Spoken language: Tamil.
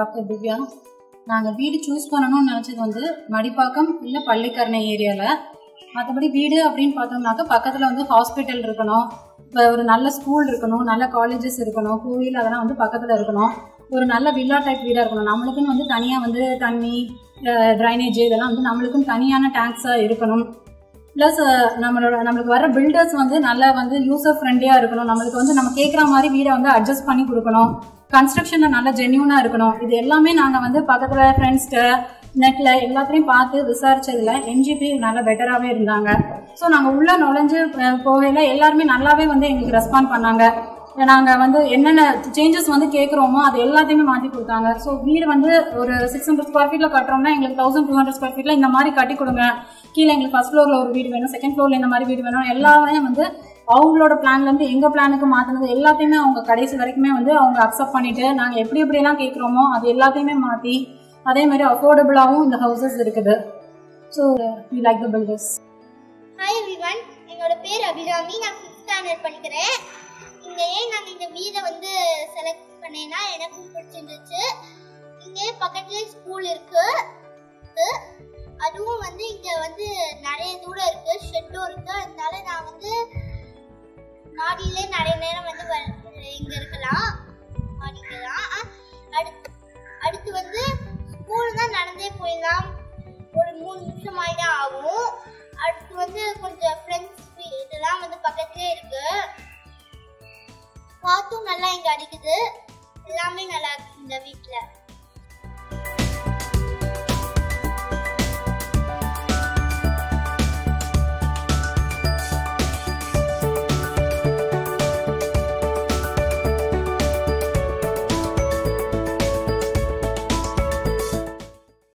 டாக்டர் திவ்யா நாங்கள் வீடு சூஸ் பண்ணணும்னு நினச்சது வந்து மடிப்பாக்கம் இல்லை பள்ளிக்கரணை ஏரியாவில் மற்றபடி வீடு அப்படின்னு பார்த்தோம்னாக்க பக்கத்தில் வந்து ஹாஸ்பிட்டல் இருக்கணும் இப்போ ஒரு நல்ல ஸ்கூல் இருக்கணும் நல்ல காலேஜஸ் இருக்கணும் கோவில் அதெல்லாம் வந்து பக்கத்தில் இருக்கணும் ஒரு நல்ல வில்லா டைப் வீடாக இருக்கணும் நம்மளுக்குன்னு வந்து தனியாக வந்து தண்ணி ட்ரைனேஜ் இதெல்லாம் வந்து நம்மளுக்கும் தனியான டேங்க்ஸாக இருக்கணும் ப்ளஸ் நம்மளோட நம்மளுக்கு வர பில்டர்ஸ் வந்து நல்லா வந்து யூசர் ஃப்ரெண்ட்லியாக இருக்கணும் நம்மளுக்கு வந்து நம்ம கேட்குற மாதிரி வீடை வந்து அட்ஜஸ்ட் பண்ணி கொடுக்கணும் கன்ஸ்ட்ரக்ஷனில் நல்லா ஜென்யூனாக இருக்கணும் இது எல்லாமே நாங்கள் வந்து பக்கத்தில் ஃப்ரெண்ட்ஸ்கிட்ட நெட்டில் எல்லாத்தையும் பார்த்து விசாரிச்சதுல என்ஜிபி நல்லா பெட்டராகவே இருந்தாங்க ஸோ நாங்கள் உள்ளே நுழைஞ்சு அஹ், போகையில எல்லாருமே நல்லாவே வந்து எங்களுக்கு ரெஸ்பாண்ட் பண்ணாங்க நாங்கள் வந்து என்னென்ன சேஞ்சஸ் வந்து கேட்குறோமோ அது எல்லாத்தையுமே மாற்றி கொடுத்தாங்க ஸோ வீடு வந்து ஒரு சிக்ஸ் ஹண்ட்ரட் ஸ்கொயர் ஃபீட்டில் கட்டுறோம்னா எங்களுக்கு தௌசண்ட் டூ ஹண்ட்ரட் ஸ்கொயர் ஃபீட்டில் இந்த மாதிரி கட்டி கொடுங்க கீழே எங்களுக்கு ஃபர்ஸ்ட் ஃப்ளோரில் ஒரு வீடு வேணும் செகண்ட் ஃப்ளோரில் இந்த மாதிரி வீடு வேணும் எல்லாமே வந்து அவங்களோட பிளான்லேருந்து எங்கள் பிளானுக்கு மாற்றினது எல்லாத்தையுமே அவங்க கடைசி வரைக்குமே வந்து அவங்க அக்செப்ட் பண்ணிட்டு நாங்கள் எப்படி எப்படியெல்லாம் கேட்குறோமோ அது எல்லாத்தையுமே மாற்றி அதே மாதிரி அஃபோர்டபுளாகவும் இந்த ஹவுசஸ் இருக்குது so you like the builders hi everyone என்னோட பேர் அபிராமி நான் ஃபிஃப்த் ஸ்டாண்டர்ட் படிக்கிறேன் இங்கே ஏன் நான் இந்த வீடை வந்து செலக்ட் பண்ணேன்னா எனக்கும் பிடிச்சிருந்துச்சு இங்கே பக்கத்துலேயே ஸ்கூல் இருக்கு இருக்கு. அதுவும் வந்து இங்கே வந்து நிறைய தூரம் இருக்கு ஷெட்டும் இருக்கு அதனால நான் வந்து மாடியிலே நிறைய நேரம் வந்து வ- இங்க இருக்கலாம் மாடிக்கலாம் அடுத்து அடுத்து வந்து ஸ்கூல் தான் நடந்தே போயிடலாம் ஒரு மூணு நிமிஷம் ஆயிட்டா ஆகும் அடுத்து வந்து கொஞ்சம் ஃப்ரெண்ட்ஸ் இதெல்லாம் வந்து பக்கத்துலேயே இருக்கு காத்தும் நல்லா இங்க அடிக்குது எல்லாமே நல்லா இருக்கு இந்த வீட்டில்